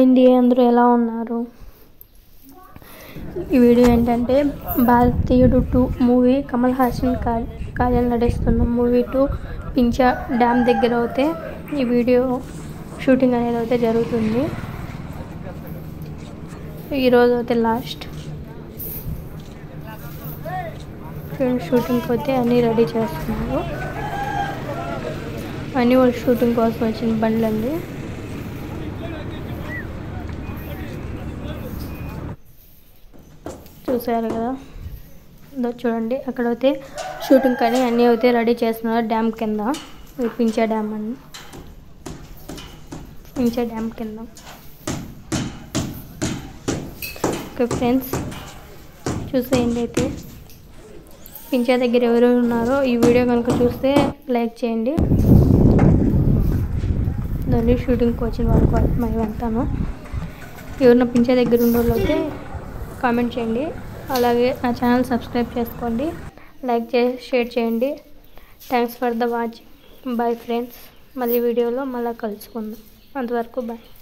అండి అందరూ ఎలా ఉన్నారు ఈ వీడియో ఏంటంటే భారతీయుడు టూ మూవీ కమల్ హాసన్ కా కాజల్ నటిస్తున్న మూవీ టూ పించా డ్యామ్ దగ్గర అయితే ఈ వీడియో షూటింగ్ అనేది అయితే జరుగుతుంది ఈరోజు అయితే లాస్ట్ షూటింగ్కి అయితే అన్నీ రెడీ చేస్తున్నారు అన్నీ వాళ్ళు షూటింగ్ కోసం వచ్చిన బండ్లండి చూసారు కదా ఇదో చూడండి అక్కడైతే షూటింగ్ కానీ అన్నీ అయితే రెడీ చేస్తున్నారు డ్యామ్ కింద ఇది పించా డ్యామ్ అని పించా డ్యామ్ కింద ఓకే ఫ్రెండ్స్ చూసేయండి అయితే పించా దగ్గర ఎవరెవరు ఉన్నారో ఈ వీడియో కనుక చూస్తే లైక్ చేయండి దాన్ని షూటింగ్కి వచ్చిన వాళ్ళకి మేము వెళ్తాను ఎవరిన పించా దగ్గర ఉన్న వాళ్ళు అయితే కామెంట్ చేయండి అలాగే నా ఛానల్ సబ్స్క్రైబ్ చేసుకోండి లైక్ చేసి షేర్ చేయండి thanks for the watching bye friends మళ్ళీ వీడియోలో మళ్ళీ కలుసుకుందాం అంతవరకు బాయ్